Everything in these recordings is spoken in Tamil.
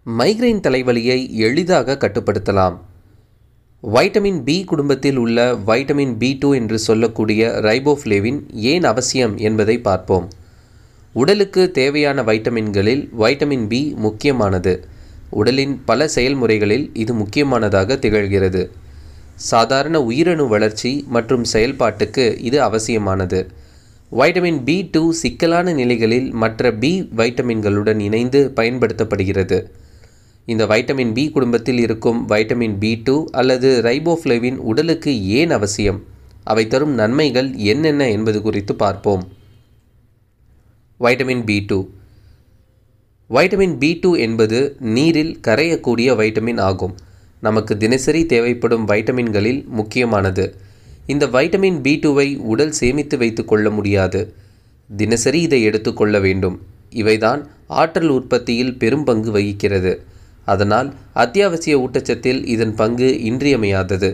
மைக்ரைன் தலைவலியை எளிதாக கட்டுப்படுத்தலாம் வைட்டமின் பி குடும்பத்தில் உள்ள வைட்டமின் பி டூ என்று சொல்லக்கூடிய ரைபோஃப்ளேவின் ஏன் அவசியம் என்பதை பார்ப்போம் உடலுக்கு தேவையான வைட்டமின்களில் வைட்டமின் பி முக்கியமானது உடலின் பல செயல்முறைகளில் இது முக்கியமானதாக திகழ்கிறது சாதாரண உயிரணு வளர்ச்சி மற்றும் செயல்பாட்டுக்கு இது அவசியமானது வைட்டமின் பி டூ சிக்கலான நிலைகளில் மற்ற பி வைட்டமின்களுடன் இணைந்து பயன்படுத்தப்படுகிறது இந்த வைட்டமின் பி குடும்பத்தில் இருக்கும் வைட்டமின் பி டூ அல்லது ரைபோஃப்ளேவின் உடலுக்கு ஏன் அவசியம் அவை தரும் நன்மைகள் என்னென்ன என்பது குறித்து பார்ப்போம் vitamin B two vitamin B two என்பது நீரில் கரையக்கூடிய வைட்டமின் ஆகும் நமக்கு தினசரி தேவைப்படும் வைட்டமின்களில் முக்கியமானது இந்த வைட்டமின் பி டூவை உடல் சேமித்து வைத்து கொள்ள முடியாது தினசரி இதை எடுத்துக்கொள்ள வேண்டும் இவைதான் ஆற்றல் உற்பத்தியில் பெரும் பங்கு வகிக்கிறது அதனால் அத்தியாவசிய ஊட்டச்சத்தில் இதன் பங்கு இன்றியமையாதது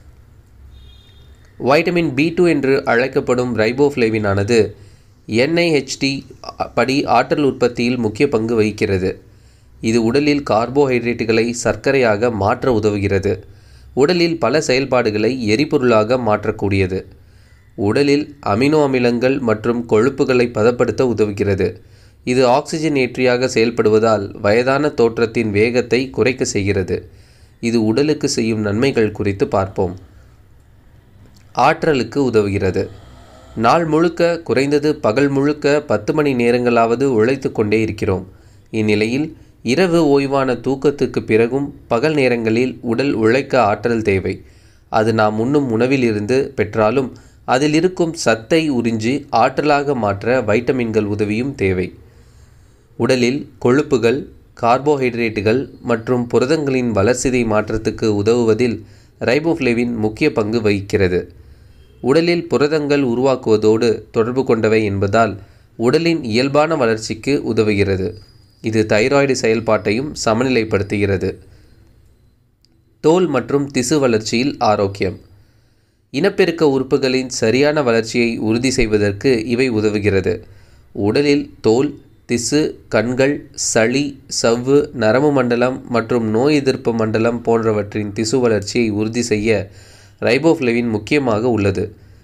வைட்டமின் பி டூ என்று அழைக்கப்படும் ரைபோஃப்ளேவினானது என்ஐஹெச்டி படி ஆற்றல் உற்பத்தியில் முக்கிய பங்கு வகிக்கிறது இது உடலில் கார்போஹைட்ரேட்டுகளை சர்க்கரையாக மாற்ற உதவுகிறது உடலில் பல செயல்பாடுகளை எரிபொருளாக மாற்றக்கூடியது உடலில் அமினோ அமிலங்கள் மற்றும் கொழுப்புகளை பதப்படுத்த உதவுகிறது இது ஆக்சிஜன் ஏற்றியாக செயல்படுவதால் வயதான தோற்றத்தின் வேகத்தை குறைக்க செய்கிறது இது உடலுக்கு செய்யும் நன்மைகள் குறித்து பார்ப்போம் ஆற்றலுக்கு உதவுகிறது நாள் முழுக்க குறைந்தது பகல் முழுக்க பத்து மணி நேரங்களாவது உழைத்து கொண்டே இருக்கிறோம் இந்நிலையில் இரவு ஓய்வான தூக்கத்துக்கு பிறகும் பகல் நேரங்களில் உடல் உழைக்க ஆற்றல் தேவை அது நாம் உண்ணும் உணவிலிருந்து பெற்றாலும் அதில் இருக்கும் சத்தை உறிஞ்சி ஆற்றலாக மாற்ற வைட்டமின்கள் உதவியும் தேவை உடலில் கொழுப்புகள் கார்போஹைட்ரேட்டுகள் மற்றும் புரதங்களின் வளர்சிதை மாற்றத்துக்கு உதவுவதில் ரைபோஃப்ளேவின் முக்கிய பங்கு வகிக்கிறது உடலில் புரதங்கள் உருவாக்குவதோடு தொடர்பு கொண்டவை என்பதால் உடலின் இயல்பான வளர்ச்சிக்கு உதவுகிறது இது தைராய்டு செயல்பாட்டையும் சமநிலைப்படுத்துகிறது தோல் மற்றும் திசு வளர்ச்சியில் ஆரோக்கியம் இனப்பெருக்க உறுப்புகளின் சரியான வளர்ச்சியை உறுதி செய்வதற்கு இவை உதவுகிறது உடலில் தோல் திசு கண்கள் சளி சவ்வு நரம்பு மண்டலம் மற்றும் நோய் எதிர்ப்பு மண்டலம் போன்றவற்றின் திசு வளர்ச்சியை உறுதி செய்ய ரைபோஃப்ளேவின் முக்கியமாக உள்ளது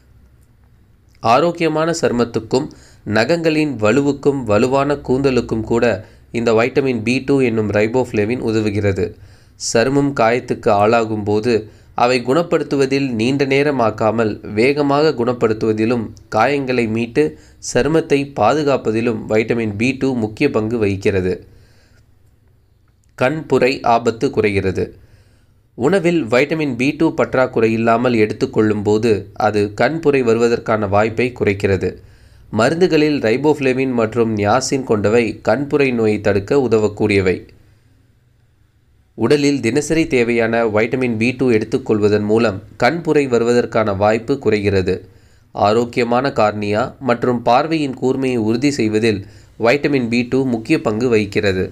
ஆரோக்கியமான சருமத்துக்கும் நகங்களின் வலுவுக்கும் வலுவான கூந்தலுக்கும் கூட இந்த வைட்டமின் பி டூ என்னும் ரைபோஃப்ளேவின் உதவுகிறது சருமம் காயத்துக்கு ஆளாகும் போது அவை குணப்படுத்துவதில் நீண்ட நேரம் ஆக்காமல் வேகமாக குணப்படுத்துவதிலும் காயங்களை மீட்டு சருமத்தை பாதுகாப்பதிலும் வைட்டமின் பி டூ முக்கிய பங்கு வகிக்கிறது கண்புரை ஆபத்து குறைகிறது உணவில் வைட்டமின் பி டூ பற்றாக்குறை இல்லாமல் எடுத்துக்கொள்ளும் போது அது கண்புரை வருவதற்கான வாய்ப்பை குறைக்கிறது மருந்துகளில் ரைபோஃப்ளேவின் மற்றும் நியாசின் கொண்டவை கண்புரை நோயை தடுக்க உதவக்கூடியவை உடலில் தினசரி தேவையான வைட்டமின் பி டூ எடுத்துக்கொள்வதன் மூலம் கண்புரை வருவதற்கான வாய்ப்பு குறைகிறது ஆரோக்கியமான கார்னியா மற்றும் பார்வையின் கூர்மையை உறுதி செய்வதில் வைட்டமின் பி டூ முக்கிய பங்கு வகிக்கிறது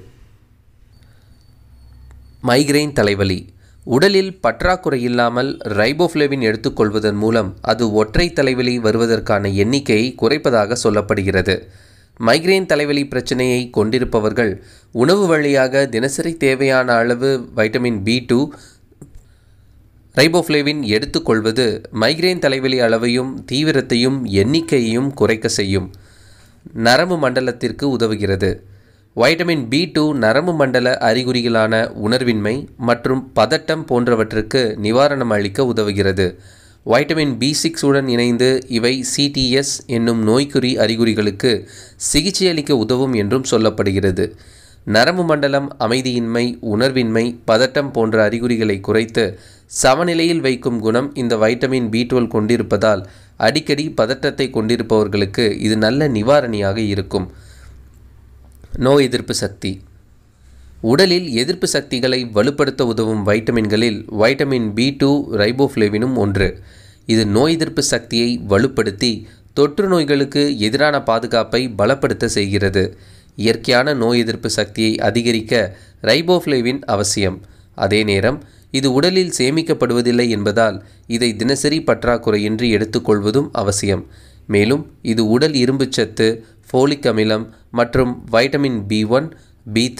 மைக்ரைன் தலைவலி உடலில் பற்றாக்குறை இல்லாமல் ரைபோஃப்ளேவின் எடுத்துக்கொள்வதன் மூலம் அது ஒற்றை தலைவலி வருவதற்கான எண்ணிக்கையை குறைப்பதாக சொல்லப்படுகிறது மைக்ரேன் தலைவலி பிரச்சனையை கொண்டிருப்பவர்கள் உணவு வழியாக தினசரி தேவையான அளவு வைட்டமின் பி டூ ரைபோஃப்ளேவின் எடுத்துக்கொள்வது மைக்ரேன் தலைவலி அளவையும் தீவிரத்தையும் எண்ணிக்கையையும் குறைக்க செய்யும் நரம்பு மண்டலத்திற்கு உதவுகிறது வைட்டமின் பி டூ நரம்பு மண்டல அறிகுறிகளான உணர்வின்மை மற்றும் பதட்டம் போன்றவற்றுக்கு நிவாரணம் அளிக்க உதவுகிறது வைட்டமின் பி சிக்ஸ் உடன் இணைந்து இவை சிடிஎஸ் என்னும் நோய்க்குறி அறிகுறிகளுக்கு சிகிச்சை அளிக்க உதவும் என்றும் சொல்லப்படுகிறது நரம்பு மண்டலம் அமைதியின்மை உணர்வின்மை பதட்டம் போன்ற அறிகுறிகளை குறைத்து சமநிலையில் வைக்கும் குணம் இந்த வைட்டமின் பி டுவெல் கொண்டிருப்பதால் அடிக்கடி பதட்டத்தை கொண்டிருப்பவர்களுக்கு இது நல்ல நிவாரணியாக இருக்கும் நோய் எதிர்ப்பு சக்தி உடலில் எதிர்ப்பு சக்திகளை வலுப்படுத்த உதவும் வைட்டமின்களில் வைட்டமின் பி டூ ரைபோஃப்ளேவினும் ஒன்று இது நோய் எதிர்ப்பு சக்தியை வலுப்படுத்தி தொற்று நோய்களுக்கு எதிரான பாதுகாப்பை பலப்படுத்த செய்கிறது இயற்கையான நோய் எதிர்ப்பு சக்தியை அதிகரிக்க ரைபோஃப்ளேவின் அவசியம் அதே நேரம் இது உடலில் சேமிக்கப்படுவதில்லை என்பதால் இதை தினசரி பற்றாக்குறையின்றி எடுத்துக்கொள்வதும் அவசியம் மேலும் இது உடல் இரும்புச்சத்து ஃபோலிக் அமிலம் மற்றும் vitamin B one B three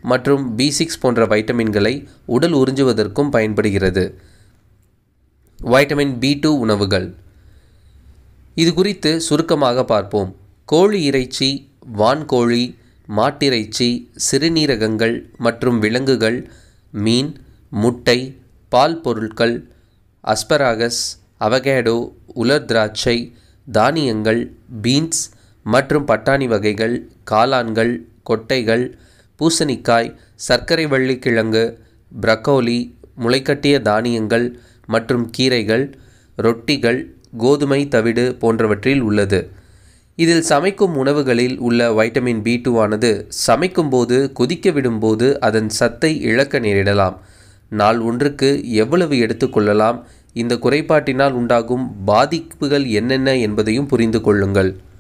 மற்றும் பி சிக்ஸ் போன்ற வைட்டமின்களை உடல் உறிஞ்சுவதற்கும் பயன்படுகிறது வைட்டமின் பி டூ உணவுகள் இது குறித்து சுருக்கமாக பார்ப்போம் கோழி இறைச்சி வான்கோழி மாட்டிறைச்சி சிறுநீரகங்கள் மற்றும் விலங்குகள் மீன் முட்டை பால் பொருட்கள் அஸ்பராகஸ் அவகேடோ உலர் திராட்சை தானியங்கள் பீன்ஸ் மற்றும் பட்டாணி வகைகள் காளான்கள் கொட்டைகள் பூசணிக்காய் சர்க்கரை வள்ளி கிழங்கு பிரக்கோலி முளைக்கட்டிய தானியங்கள் மற்றும் கீரைகள் ரொட்டிகள் கோதுமை தவிடு போன்றவற்றில் உள்ளது இதில் சமைக்கும் உணவுகளில் உள்ள வைட்டமின் பி ஆனது சமைக்கும்போது கொதிக்க விடும்போது அதன் சத்தை இழக்க நேரிடலாம் நாள் ஒன்றுக்கு எவ்வளவு எடுத்துக்கொள்ளலாம் இந்த குறைபாட்டினால் உண்டாகும் பாதிப்புகள் என்னென்ன என்பதையும் புரிந்து கொள்ளுங்கள்